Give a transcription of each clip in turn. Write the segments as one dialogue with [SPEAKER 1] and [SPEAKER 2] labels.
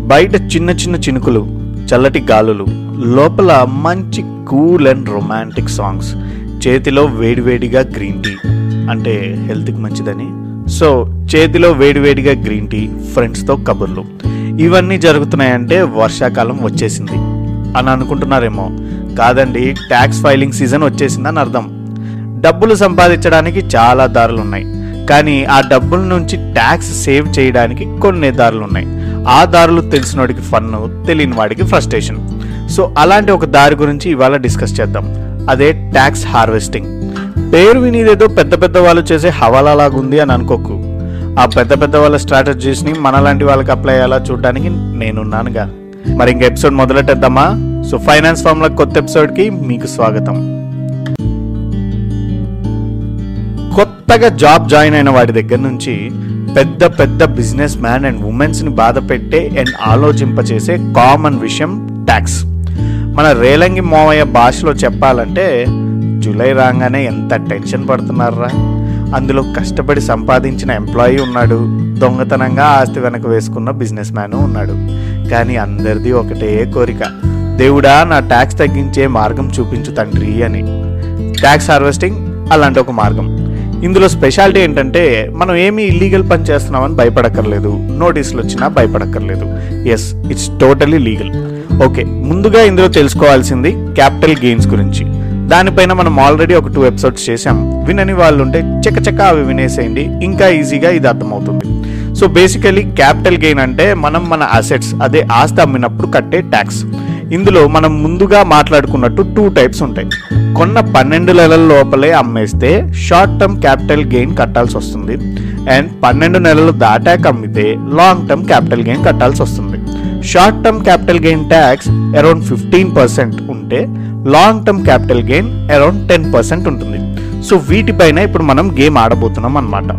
[SPEAKER 1] బయట చిన్న చిన్న చినుకులు చల్లటి గాలులు లోపల మంచి కూల్ అండ్ రొమాంటిక్ సాంగ్స్ చేతిలో వేడివేడిగా గ్రీన్ టీ అంటే హెల్త్కి మంచిదని సో చేతిలో వేడివేడిగా గ్రీన్ టీ ఫ్రెండ్స్తో కబుర్లు ఇవన్నీ జరుగుతున్నాయంటే వర్షాకాలం వచ్చేసింది అని అనుకుంటున్నారేమో కాదండి ట్యాక్స్ ఫైలింగ్ సీజన్ వచ్చేసిందని అర్థం డబ్బులు సంపాదించడానికి చాలా దారులు ఉన్నాయి కానీ ఆ డబ్బుల నుంచి ట్యాక్స్ సేవ్ చేయడానికి కొన్ని దారులు ఉన్నాయి ఆ దారులు తెలిసినోడికి ఫన్ తెలియని వాడికి ఫ్రస్ట్రేషన్ సో అలాంటి ఒక దారి గురించి ఇవాళ డిస్కస్ చేద్దాం అదే ట్యాక్స్ హార్వెస్టింగ్ పేరు వినేదేదో పెద్ద పెద్ద వాళ్ళు చేసే హవాలా లాగుంది అని అనుకోకు ఆ పెద్ద పెద్ద వాళ్ళ స్ట్రాటజీస్ని మనలాంటి వాళ్ళకి అప్లై అయ్యేలా చూడడానికి నేనున్నానుగా మరి ఇంక ఎపిసోడ్ మొదలెట్టేద్దామా సో ఫైనాన్స్ ఫార్మ్ల కొత్త ఎపిసోడ్కి మీకు స్వాగతం కొత్తగా జాబ్ జాయిన్ అయిన వాడి దగ్గర నుంచి పెద్ద పెద్ద బిజినెస్ మ్యాన్ అండ్ ఉమెన్స్ని బాధ పెట్టే అండ్ ఆలోచింపచేసే కామన్ విషయం ట్యాక్స్ మన రేలంగి మోవయ్య భాషలో చెప్పాలంటే జూలై రాగానే ఎంత టెన్షన్ పడుతున్నారా అందులో కష్టపడి సంపాదించిన ఎంప్లాయీ ఉన్నాడు దొంగతనంగా ఆస్తి వెనక వేసుకున్న బిజినెస్ మ్యాన్ ఉన్నాడు కానీ అందరిది ఒకటే కోరిక దేవుడా నా ట్యాక్స్ తగ్గించే మార్గం చూపించు తండ్రి అని ట్యాక్స్ హార్వెస్టింగ్ అలాంటి ఒక మార్గం ఇందులో స్పెషాలిటీ ఏంటంటే మనం ఏమీ ఇల్లీగల్ పని చేస్తున్నామని భయపడక్కర్లేదు నోటీసులు వచ్చినా భయపడక్కర్లేదు yes it's totally legal okay ముందుగా ఇందులో తెలుసుకోవాల్సింది క్యాపిటల్ గెయిన్స్ గురించి దానిపైన మనం ఆల్రెడీ ఒక టూ ఎపిసోడ్స్ చేసాం వినని వాళ్ళు ఉంటే చకచక అవి వినేసేయండి ఇంకా ఈజీగా ఇది అర్థమవుతుంది సో బేసికలీ క్యాపిటల్ గెయిన్ అంటే మనం మన అసెట్స్ అదే ఆస్తి అమ్మినప్పుడు కట్టే ట్యాక్స్ ఇందులో మనం ముందుగా మాట్లాడుకున్నట్టు టూ టైప్స్ ఉంటాయి కొన్న పన్నెండు నెలల లోపలే అమ్మేస్తే షార్ట్ టర్మ్ క్యాపిటల్ గెయిన్ కట్టాల్సి వస్తుంది అండ్ పన్నెండు నెలలు దాటాక అమ్మితే లాంగ్ టర్మ్ క్యాపిటల్ గెయిన్ కట్టాల్సి వస్తుంది short term capital gain tax around fifteen percent ఉంటే long term capital gain around ten percent ఉంటుంది సో వీటిపైన ఇప్పుడు మనం గేమ్ ఆడబోతున్నాం అన్నమాట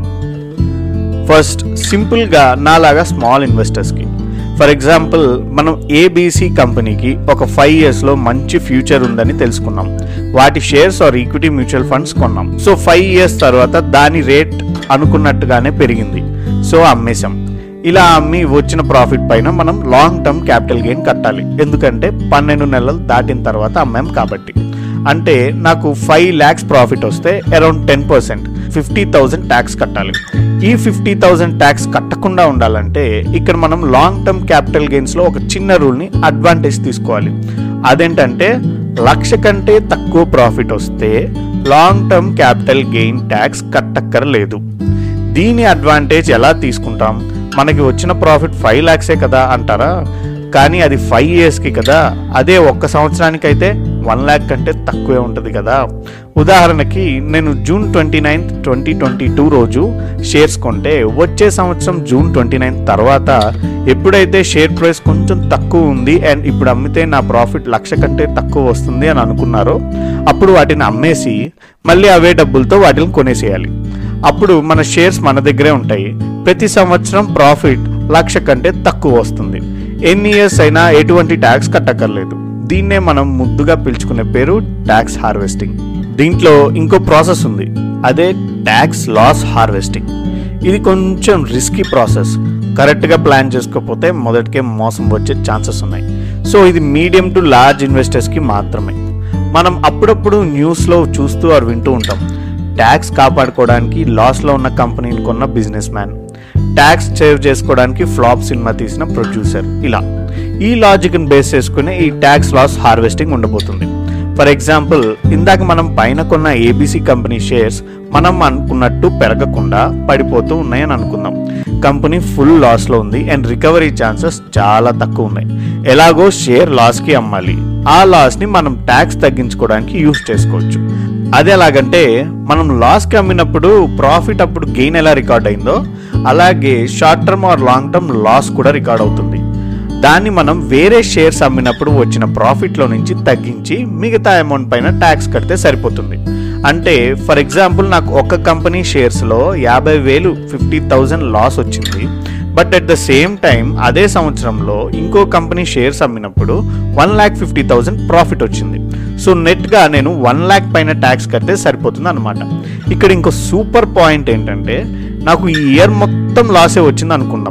[SPEAKER 1] ఫస్ట్ సింపుల్గా నాలాగా స్మాల్ ఇన్వెస్టర్స్కి ఫర్ ఎగ్జాంపుల్ మనం ఏబీసీ కంపెనీకి ఒక ఫైవ్ ఇయర్స్లో మంచి ఫ్యూచర్ ఉందని తెలుసుకున్నాం వాటి shares or equity mutual funds కొన్నాం సో ఫైవ్ ఇయర్స్ తర్వాత దాని రేట్ అనుకున్నట్టుగానే పెరిగింది సో అమ్మేశాం ఇలా అమ్మి వచ్చిన ప్రాఫిట్ పైన మనం లాంగ్ టర్మ్ క్యాపిటల్ గెయిన్ కట్టాలి ఎందుకంటే పన్నెండు నెలలు దాటిన తర్వాత అమ్మాం కాబట్టి అంటే నాకు ఫైవ్ ల్యాక్స్ ప్రాఫిట్ వస్తే around ten percent fifty thousand tax కట్టాలి ఈ ఫిఫ్టీ థౌజండ్ ట్యాక్స్ కట్టకుండా ఉండాలంటే ఇక్కడ మనం లాంగ్ టర్మ్ క్యాపిటల్ గెయిన్స్లో ఒక చిన్న రూల్ని అడ్వాంటేజ్ తీసుకోవాలి అదేంటంటే లక్ష కంటే తక్కువ ప్రాఫిట్ వస్తే long term capital gain tax కట్టక్కర్లేదు దీని అడ్వాంటేజ్ ఎలా తీసుకుంటాం మనకి వచ్చిన ప్రాఫిట్ ఫైవ్ ల్యాక్సే కదా అంటారా కానీ అది ఫైవ్ ఇయర్స్కి కదా అదే ఒక్క సంవత్సరానికి అయితే వన్ ల్యాక్ కంటే తక్కువే ఉంటుంది కదా ఉదాహరణకి నేను June twenty ninth twenty twenty two రోజు షేర్స్ కొంటే వచ్చే సంవత్సరం జూన్ ట్వంటీ నైన్త్ తర్వాత ఎప్పుడైతే షేర్ ప్రైస్ కొంచెం తక్కువ ఉంది అండ్ ఇప్పుడు అమ్మితే నా ప్రాఫిట్ లక్ష కంటే తక్కువ వస్తుంది అని అనుకున్నారో అప్పుడు వాటిని అమ్మేసి మళ్ళీ అవే డబ్బులతో వాటిని కొనేసేయాలి అప్పుడు మన షేర్స్ మన దగ్గరే ఉంటాయి ప్రతి సంవత్సరం ప్రాఫిట్ లక్ష కంటే తక్కువ వస్తుంది ఎన్ని ఇయర్స్ అయినా ఎటువంటి ట్యాక్స్ కట్టక్కర్లేదు దీన్నే మనం ముద్దుగా పిలుచుకునే పేరు ట్యాక్స్ హార్వెస్టింగ్ దీంట్లో ఇంకో ప్రాసెస్ ఉంది అదే ట్యాక్స్ లాస్ హార్వెస్టింగ్ ఇది కొంచెం రిస్కీ ప్రాసెస్ కరెక్ట్గా ప్లాన్ చేసుకోకపోతే మొదటికే మోసం వచ్చే ఛాన్సెస్ ఉన్నాయి సో ఇది మీడియం టు లార్జ్ ఇన్వెస్టర్స్కి మాత్రమే మనం అప్పుడప్పుడు న్యూస్లో చూస్తూ ఆర్ వింటూ ఉంటాం ట్యాక్స్ కాపాడుకోవడానికి లాస్లో ఉన్న కంపెనీని కొన్న బిజినెస్ మ్యాన్ ట్యాక్స్ సేవ్ చేసుకోవడానికి ఫ్లాప్ సినిమా తీసిన ప్రొడ్యూసర్ ఇలా ఈ లాజిక్ని బేస్ చేసుకుని ఈ ట్యాక్స్ లాస్ హార్వెస్టింగ్ ఉండబోతుంది ఫర్ ఎగ్జాంపుల్ ఇందాక మనం పైన కొన్న ఏబీసీ కంపెనీ షేర్స్ మనం అనుకున్నట్టు పెరగకుండా పడిపోతూ ఉన్నాయని అనుకుందాం కంపెనీ ఫుల్ లాస్లో ఉంది అండ్ రికవరీ ఛాన్సెస్ చాలా తక్కువ ఉన్నాయి ఎలాగో షేర్ లాస్కి అమ్మాలి ఆ లాస్ని మనం ట్యాక్స్ తగ్గించుకోవడానికి యూస్ చేసుకోవచ్చు అది ఎలాగంటే మనం లాస్కి అమ్మినప్పుడు ప్రాఫిట్ అప్పుడు గెయిన్ ఎలా రికార్డ్ అయిందో అలాగే short term or long term loss కూడా రికార్డ్ అవుతుంది దాన్ని మనం వేరే షేర్స్ అమ్మినప్పుడు వచ్చిన ప్రాఫిట్లో నుంచి తగ్గించి మిగతా అమౌంట్ పైన ట్యాక్స్ కడితే సరిపోతుంది అంటే ఫర్ ఎగ్జాంపుల్ నాకు ఒక కంపెనీ షేర్స్లో యాభై వేలు ఫిఫ్టీ థౌజండ్ లాస్ వచ్చింది but at the same time అదే సంవత్సరంలో ఇంకో కంపెనీ షేర్స్ అమ్మినప్పుడు one lakh fifty thousand profit వచ్చింది సో నెట్గా నేను వన్ ల్యాక్ పైన ట్యాక్స్ కడితే సరిపోతుంది అనమాట ఇక్కడ ఇంకో సూపర్ పాయింట్ ఏంటంటే నాకు ఈ ఇయర్ మొత్తం లాసే వచ్చింది అనుకుందాం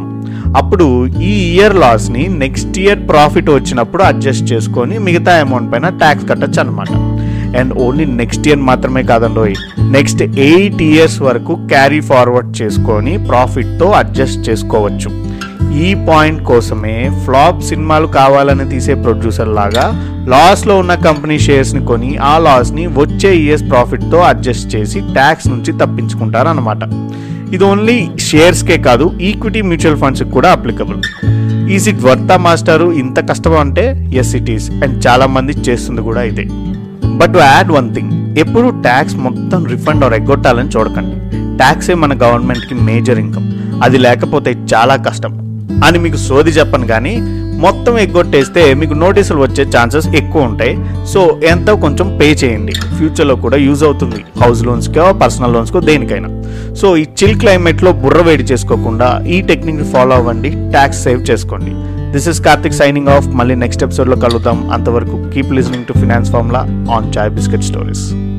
[SPEAKER 1] అప్పుడు ఈ ఇయర్ లాస్ని నెక్స్ట్ ఇయర్ ప్రాఫిట్ వచ్చినప్పుడు అడ్జస్ట్ చేసుకొని మిగతా అమౌంట్ పైన ట్యాక్స్ కట్టచ్చు అనమాట అండ్ ఓన్లీ నెక్స్ట్ ఇయర్ మాత్రమే కాదండి నెక్స్ట్ ఎయిట్ ఇయర్స్ వరకు క్యారీ ఫార్వర్డ్ చేసుకొని ప్రాఫిట్తో అడ్జస్ట్ చేసుకోవచ్చు ఈ పాయింట్ కోసమే ఫ్లాప్ సినిమాలు కావాలని తీసే ప్రొడ్యూసర్ లాగా లాస్లో ఉన్న కంపెనీ షేర్స్ని కొని ఆ లాస్ని వచ్చే ఇయర్స్ ప్రాఫిట్తో అడ్జస్ట్ చేసి ట్యాక్స్ నుంచి తప్పించుకుంటారు అనమాట ఇది ఓన్లీ షేర్స్కే కాదు ఈక్విటీ మ్యూచువల్ ఫండ్స్కి కూడా అప్లికబుల్ ఈజ్ ఇట్ వర్తా మాస్టారు ఇంత కష్టం అంటే ఎస్ ఇట్ ఈస్ అండ్ చాలా మంది చేస్తుంది కూడా ఇదే but to add one thing ఎప్పుడు ట్యాక్స్ మొత్తం రిఫండ్ ఆర్ ఎగ్గొట్టాలని చూడకండి ట్యాక్సే మన గవర్నమెంట్కి మేజర్ ఇన్కమ్ అది లేకపోతే చాలా కష్టం అని మీకు సోది చెప్పను కానీ మొత్తం ఎగ్గొట్టేస్తే మీకు నోటీసులు వచ్చే ఛాన్సెస్ ఎక్కువ ఉంటాయి సో ఎంతో కొంచెం పే చేయండి ఫ్యూచర్లో కూడా యూజ్ అవుతుంది హౌస్ లోన్స్కో పర్సనల్ లోన్స్కో దేనికైనా సో ఈ చిల్ క్లైమేట్లో బుర్ర వేడి చేసుకోకుండా ఈ టెక్నిక్ని ఫాలో అవ్వండి ట్యాక్స్ సేవ్ చేసుకోండి this is Karthik signing off మళ్ళీ నెక్స్ట్ ఎపిసోడ్లో కలుద్దాం అంతవరకు keep listening to finance formula on chai biscuit stories